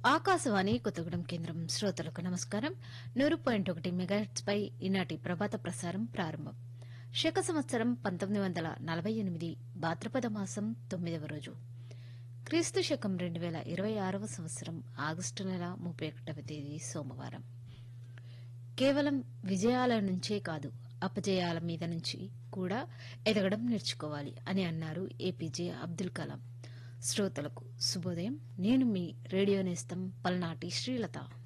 ఆకాశవాణి కొత్తగూడెం కేంద్రం శ్రోతలకు నమస్కారం నూరు పాయింట్ ఒకటి మెగాహెట్స్ పై ఈనాటి ప్రభాత ప్రసారం ప్రారంభం శక సంవత్సరం పంతొమ్మిది వందల నలభై ఎనిమిది భాద్రపద మాసం తొమ్మిదవ రోజు క్రీస్తు శకం రెండు వేల ఇరవై ఆరవ సంవత్సరం ఆగస్టు నెల ముప్పై ఒకటవ తేదీ సోమవారం కేవలం విజయాల నుంచే కాదు అపజయాల మీద నుంచి కూడా ఎదగడం నేర్చుకోవాలి అని అన్నారు ఏపీజే అబ్దుల్ కలాం శ్రోతలకు శుభోదయం నేను మీ రేడియో నేస్తం పల్నాటి శ్రీలత